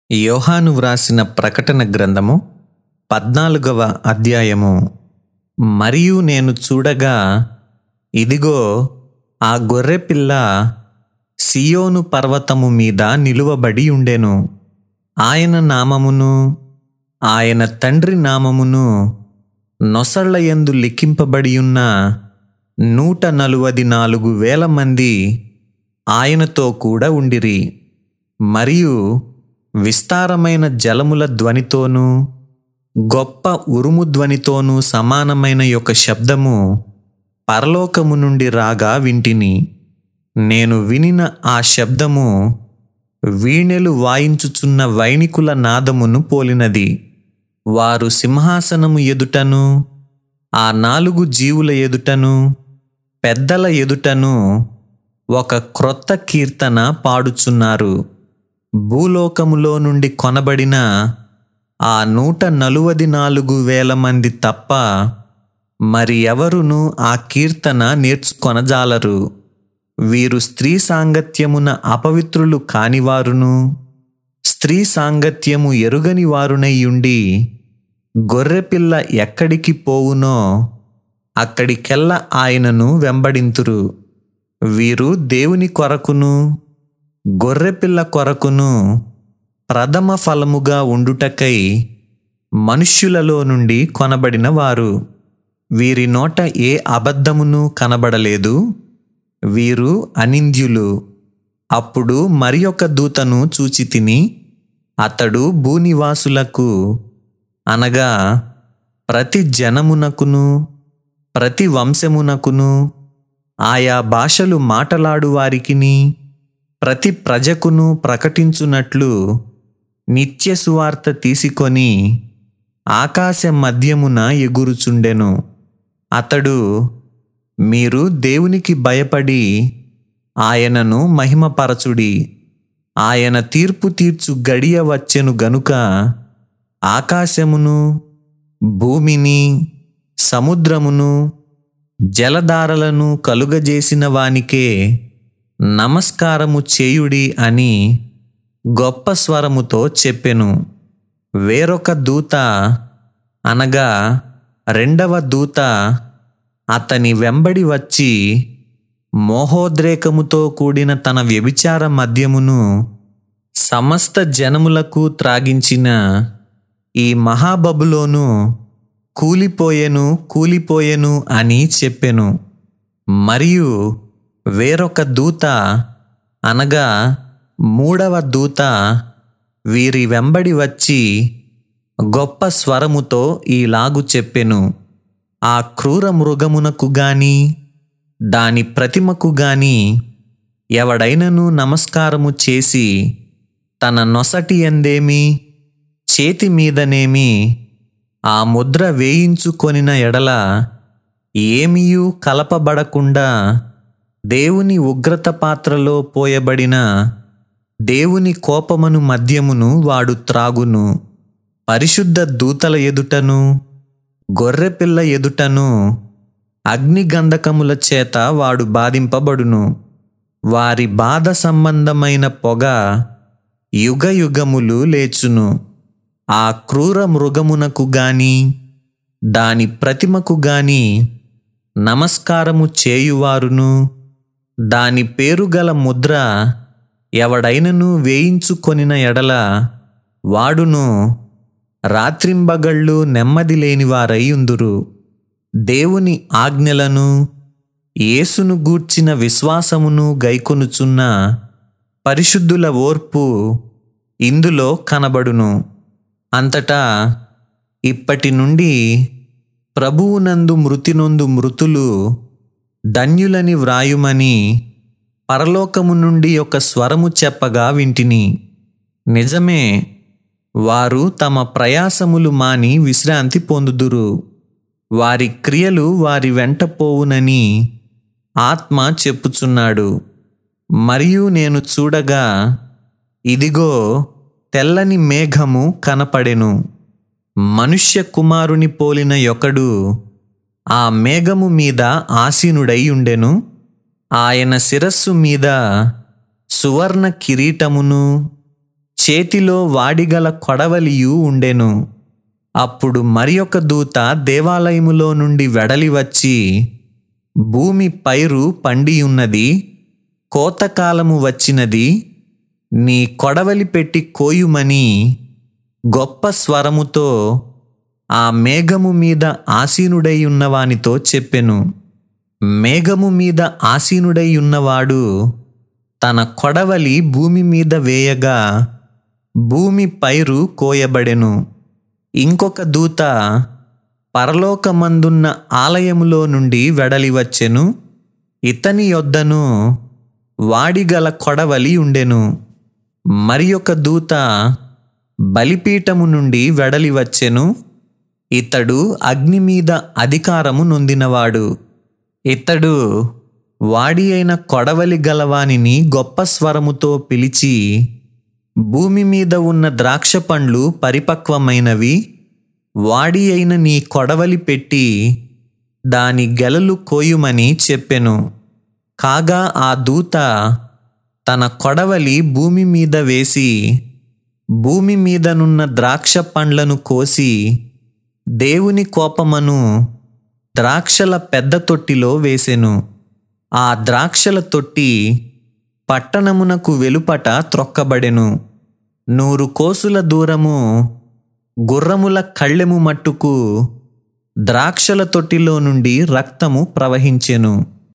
యోహాను వ్రాసిన ప్రకటన గ్రంథము పద్నాలుగవ అధ్యాయము మరియు నేను చూడగా ఇదిగో ఆ గొర్రెపిల్ల సియోను పర్వతము మీద నిలువబడి ఉండెను ఆయన నామమును ఆయన తండ్రి నామమును నొసళ్ళ యందు లిఖింపబడి ఉన్న నూట నలువది నాలుగు వేల మంది ఆయనతో కూడా ఉండిరి మరియు విస్తారమైన జలముల ధ్వనితోనూ గొప్ప ఉరుము ధ్వనితోనూ సమానమైన యొక్క శబ్దము పరలోకము నుండి రాగా వింటిని నేను వినిన ఆ శబ్దము వీణెలు వాయించుచున్న వైణికుల నాదమును పోలినది వారు సింహాసనము ఎదుటను ఆ నాలుగు జీవుల ఎదుటను పెద్దల ఎదుటను ఒక క్రొత్త కీర్తన పాడుచున్నారు భూలోకములో నుండి కొనబడిన ఆ నూట నలువది నాలుగు వేల మంది తప్ప మరి ఎవరును ఆ కీర్తన నేర్చుకొనజాలరు వీరు స్త్రీ సాంగత్యమున అపవిత్రులు కానివారును స్త్రీ సాంగత్యము ఎరుగని వారునయ్యుండి గొర్రెపిల్ల ఎక్కడికి పోవునో అక్కడికెల్ల ఆయనను వెంబడింతురు వీరు దేవుని కొరకును గొర్రెపిల్ల కొరకును ప్రథమ ఫలముగా ఉండుటకై మనుష్యులలో నుండి కొనబడిన వారు వీరి నోట ఏ అబద్ధమును కనబడలేదు వీరు అనింద్యులు అప్పుడు మరి ఒక దూతను చూచి తిని అతడు భూనివాసులకు అనగా ప్రతి జనమునకును ప్రతి వంశమునకును ఆయా భాషలు మాటలాడు వారికిని ప్రతి ప్రజకును ప్రకటించున్నట్లు నిత్య సువార్త తీసుకొని ఆకాశ మధ్యమున ఎగురుచుండెను అతడు మీరు దేవునికి భయపడి ఆయనను మహిమపరచుడి ఆయన తీర్పు తీర్చు గడియ వచ్చెను గనుక ఆకాశమును భూమిని సముద్రమును జలధారలను కలుగజేసిన వానికే నమస్కారము చేయుడి అని గొప్ప స్వరముతో చెప్పెను వేరొక దూత అనగా రెండవ దూత అతని వెంబడి వచ్చి మోహోద్రేకముతో కూడిన తన వ్యభిచార మద్యమును సమస్త జనములకు త్రాగించిన ఈ మహాబబులోను కూలిపోయెను కూలిపోయెను అని చెప్పెను మరియు వేరొక దూత అనగా మూడవ దూత వీరి వెంబడి వచ్చి గొప్ప స్వరముతో ఈలాగు చెప్పెను ఆ క్రూర మృగమునకు గాని దాని ప్రతిమకు గాని ఎవడైనను నమస్కారము చేసి తన నొసటి ఎందేమి చేతి మీదనేమి ఆ ముద్ర వేయించుకొనిన ఎడల ఏమీయూ కలపబడకుండా దేవుని ఉగ్రత పాత్రలో పోయబడిన దేవుని కోపమను మద్యమును వాడు త్రాగును పరిశుద్ధ దూతల ఎదుటను గొర్రెపిల్ల ఎదుటను అగ్నిగంధకముల చేత వాడు బాధింపబడును వారి బాధ సంబంధమైన పొగ యుగ యుగములు లేచును ఆ క్రూర మృగమునకు గాని దాని ప్రతిమకు గాని నమస్కారము చేయువారును దాని పేరుగల ముద్ర ఎవడైనను వేయించుకొనిన ఎడల వాడును రాత్రింబగళ్ళు నెమ్మది లేనివారై ఉందురు దేవుని ఆజ్ఞలను యేసును గూర్చిన విశ్వాసమును గైకొనుచున్న పరిశుద్ధుల ఓర్పు ఇందులో కనబడును అంతటా ఇప్పటి నుండి ప్రభువునందు మృతినొందు మృతులు ధన్యులని వ్రాయుమని పరలోకము నుండి ఒక స్వరము చెప్పగా వింటిని నిజమే వారు తమ ప్రయాసములు మాని విశ్రాంతి పొందుదురు వారి క్రియలు వారి వెంట పోవునని ఆత్మ చెప్పుచున్నాడు మరియు నేను చూడగా ఇదిగో తెల్లని మేఘము కనపడెను మనుష్య కుమారుని పోలిన యొకడు ఆ మేఘము మీద ఆసీనుడై ఉండెను ఆయన శిరస్సు మీద సువర్ణ కిరీటమును చేతిలో వాడిగల కొడవలియు ఉండెను అప్పుడు మరి ఒక దూత దేవాలయములో నుండి వెడలి వచ్చి భూమి పైరు పండియున్నది కోతకాలము వచ్చినది నీ కొడవలి పెట్టి కోయుమని గొప్ప స్వరముతో ఆ మేఘము మీద ఆసీనుడై ఉన్నవానితో చెప్పెను మేఘము మీద ఆసీనుడై ఉన్నవాడు తన కొడవలి భూమి మీద వేయగా భూమి పైరు కోయబడెను ఇంకొక దూత పరలోకమందున్న ఆలయములో నుండి వెడలి వచ్చెను ఇతని యొద్దను వాడిగల కొడవలి ఉండెను మరి ఒక దూత బలిపీఠము నుండి వెడలి వచ్చెను ఇతడు అగ్ని మీద అధికారము నొందినవాడు ఇతడు వాడి అయిన కొడవలి గలవానిని గొప్ప స్వరముతో పిలిచి భూమి మీద ఉన్న ద్రాక్ష పండ్లు పరిపక్వమైనవి వాడి అయిన నీ కొడవలి పెట్టి దాని గెలలు కోయుమని చెప్పెను కాగా ఆ దూత తన కొడవలి భూమి మీద వేసి భూమి మీదనున్న ద్రాక్ష పండ్లను కోసి దేవుని కోపమను ద్రాక్షల పెద్ద తొట్టిలో వేసెను ఆ ద్రాక్షల తొట్టి పట్టణమునకు వెలుపట త్రొక్కబడెను నూరు కోసుల దూరము గుర్రముల కళ్ళెము మట్టుకు ద్రాక్షల తొట్టిలో నుండి రక్తము ప్రవహించెను